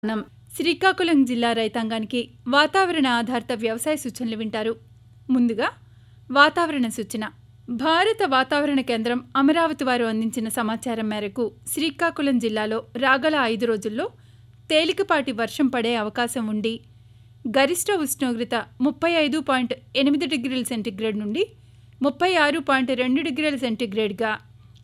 మనం శ్రీకాకుళం జిల్లా రైతాంగానికి వాతావరణ ఆధారిత వ్యవసాయ సూచనలు వింటారు ముందుగా వాతావరణ సూచన భారత వాతావరణ కేంద్రం అమరావతి వారు అందించిన సమాచారం మేరకు శ్రీకాకుళం జిల్లాలో రాగల ఐదు రోజుల్లో తేలికపాటి వర్షం పడే అవకాశం ఉండి గరిష్ట ఉష్ణోగ్రత ముప్పై ఐదు పాయింట్ ఎనిమిది డిగ్రీల సెంటీగ్రేడ్ నుండి ముప్పై ఆరు పాయింట్ రెండు డిగ్రీల సెంటీగ్రేడ్గా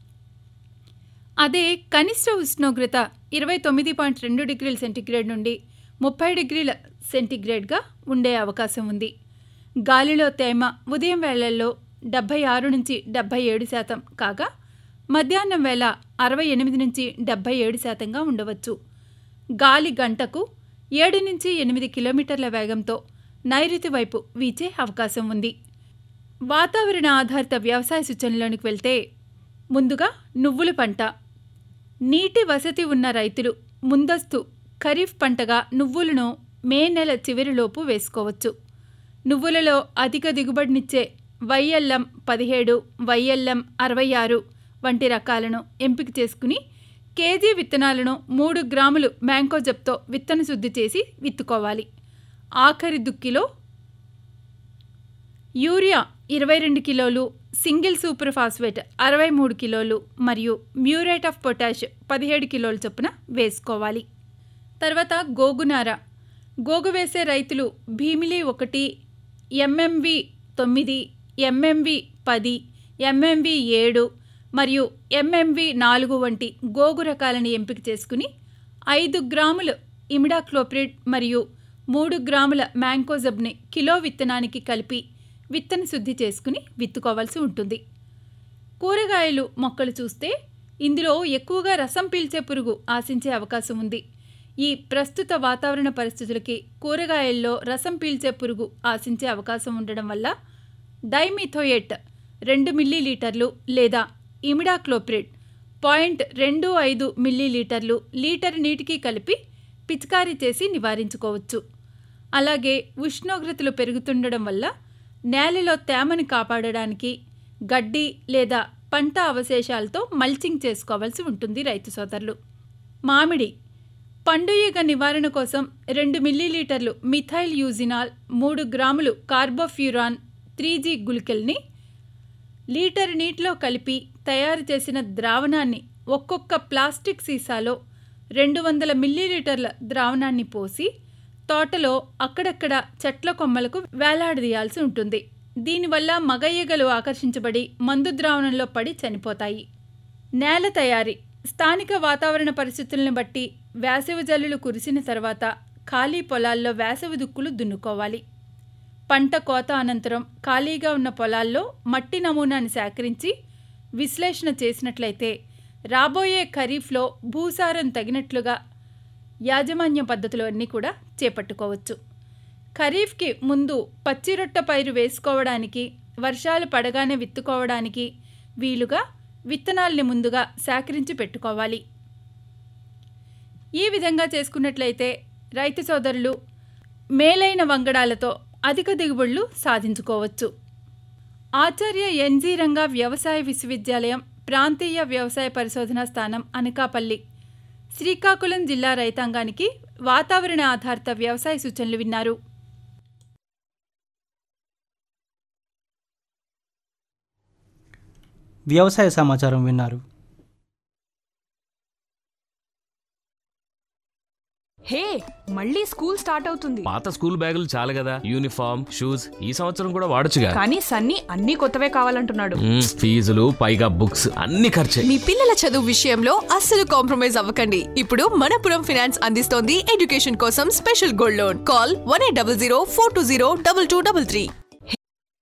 అదే కనిష్ట ఉష్ణోగ్రత ఇరవై తొమ్మిది పాయింట్ రెండు డిగ్రీల సెంటీగ్రేడ్ నుండి ముప్పై డిగ్రీల సెంటీగ్రేడ్గా ఉండే అవకాశం ఉంది గాలిలో తేమ ఉదయం వేళల్లో డెబ్భై ఆరు నుంచి డెబ్భై ఏడు శాతం కాగా మధ్యాహ్నం వేళ అరవై ఎనిమిది నుంచి డెబ్భై ఏడు శాతంగా ఉండవచ్చు గాలి గంటకు ఏడు నుంచి ఎనిమిది కిలోమీటర్ల వేగంతో నైరుతి వైపు వీచే అవకాశం ఉంది వాతావరణ ఆధారిత వ్యవసాయ సూచనలోనికి వెళ్తే ముందుగా నువ్వుల పంట నీటి వసతి ఉన్న రైతులు ముందస్తు ఖరీఫ్ పంటగా నువ్వులను మే నెల చివరిలోపు వేసుకోవచ్చు నువ్వులలో అధిక దిగుబడినిచ్చే వైఎల్ఎం పదిహేడు వైఎల్ఎం అరవై ఆరు వంటి రకాలను ఎంపిక చేసుకుని కేజీ విత్తనాలను మూడు గ్రాములు మ్యాంకోజబ్తో విత్తన శుద్ధి చేసి విత్తుకోవాలి ఆఖరి దుక్కిలో యూరియా ఇరవై రెండు కిలోలు సింగిల్ సూపర్ ఫాస్ఫేట్ అరవై మూడు కిలోలు మరియు మ్యూరేట్ ఆఫ్ పొటాష్ పదిహేడు కిలోల చొప్పున వేసుకోవాలి తర్వాత గోగునార గోగు వేసే రైతులు భీమిలి ఒకటి ఎంఎంవి తొమ్మిది ఎంఎంవి పది ఎంఎంవి ఏడు మరియు ఎంఎంవి నాలుగు వంటి గోగు రకాలను ఎంపిక చేసుకుని ఐదు గ్రాములు ఇమిడాక్లోప్రిడ్ మరియు మూడు గ్రాముల మ్యాంకోజబ్ని కిలో విత్తనానికి కలిపి విత్తన శుద్ధి చేసుకుని విత్తుకోవాల్సి ఉంటుంది కూరగాయలు మొక్కలు చూస్తే ఇందులో ఎక్కువగా రసం పీల్చే పురుగు ఆశించే అవకాశం ఉంది ఈ ప్రస్తుత వాతావరణ పరిస్థితులకి కూరగాయల్లో రసం పీల్చే పురుగు ఆశించే అవకాశం ఉండడం వల్ల డైమిథోయేట్ రెండు మిల్లీలీటర్లు లేదా ఇమిడాక్లోప్రిడ్ పాయింట్ రెండు ఐదు మిల్లీలీటర్లు లీటర్ నీటికి కలిపి పిచికారీ చేసి నివారించుకోవచ్చు అలాగే ఉష్ణోగ్రతలు పెరుగుతుండడం వల్ల నేలలో తేమని కాపాడడానికి గడ్డి లేదా పంట అవశేషాలతో మల్చింగ్ చేసుకోవాల్సి ఉంటుంది రైతు సోదరులు మామిడి పండుయగ నివారణ కోసం రెండు మిల్లీలీటర్లు మిథైల్ యూజినాల్ మూడు గ్రాములు కార్బోఫ్యూరాన్ త్రీ జీ గుళికల్ని లీటర్ నీటిలో కలిపి తయారు చేసిన ద్రావణాన్ని ఒక్కొక్క ప్లాస్టిక్ సీసాలో రెండు వందల మిల్లీలీటర్ల ద్రావణాన్ని పోసి తోటలో అక్కడక్కడ చెట్ల కొమ్మలకు వేలాడదీయాల్సి ఉంటుంది దీనివల్ల మగయ్యగలు ఆకర్షించబడి మందు ద్రావణంలో పడి చనిపోతాయి నేల తయారీ స్థానిక వాతావరణ పరిస్థితులను బట్టి వేసవి జల్లులు కురిసిన తర్వాత ఖాళీ పొలాల్లో వేసవి దుక్కులు దున్నుకోవాలి పంట కోత అనంతరం ఖాళీగా ఉన్న పొలాల్లో మట్టి నమూనాను సేకరించి విశ్లేషణ చేసినట్లయితే రాబోయే ఖరీఫ్లో భూసారం తగినట్లుగా యాజమాన్య పద్ధతులు అన్నీ కూడా చేపట్టుకోవచ్చు ఖరీఫ్కి ముందు పచ్చిరొట్ట పైరు వేసుకోవడానికి వర్షాలు పడగానే విత్తుకోవడానికి వీలుగా విత్తనాల్ని ముందుగా సేకరించి పెట్టుకోవాలి ఈ విధంగా చేసుకున్నట్లయితే రైతు సోదరులు మేలైన వంగడాలతో అధిక దిగుబడులు సాధించుకోవచ్చు ఆచార్య ఎన్జీ రంగా వ్యవసాయ విశ్వవిద్యాలయం ప్రాంతీయ వ్యవసాయ పరిశోధనా స్థానం అనకాపల్లి శ్రీకాకుళం జిల్లా రైతాంగానికి వాతావరణ ఆధారిత వ్యవసాయ సూచనలు విన్నారు వ్యవసాయ సమాచారం విన్నారు హే మళ్ళీ స్కూల్ స్టార్ట్ అవుతుంది పాత స్కూల్ బ్యాగులు చాలు కదా యూనిఫామ్ షూస్ ఈ సంవత్సరం కూడా వాడొచ్చుగా కానీ సన్నీ అన్ని కొత్తవే కావాలంటున్నాడు మ్మ్, ఫీజులు పైగా బుక్స్ అన్ని ఖర్చే మీ పిల్లల చదువు విషయంలో అస్సలు కాంప్రమైజ్ అవ్వకండి ఇప్పుడు మనపురం ఫైనాన్స్ అందిస్తోంది ఎడ్యుకేషన్ కోసం special gold loan call one eight double zero four two zero double two double three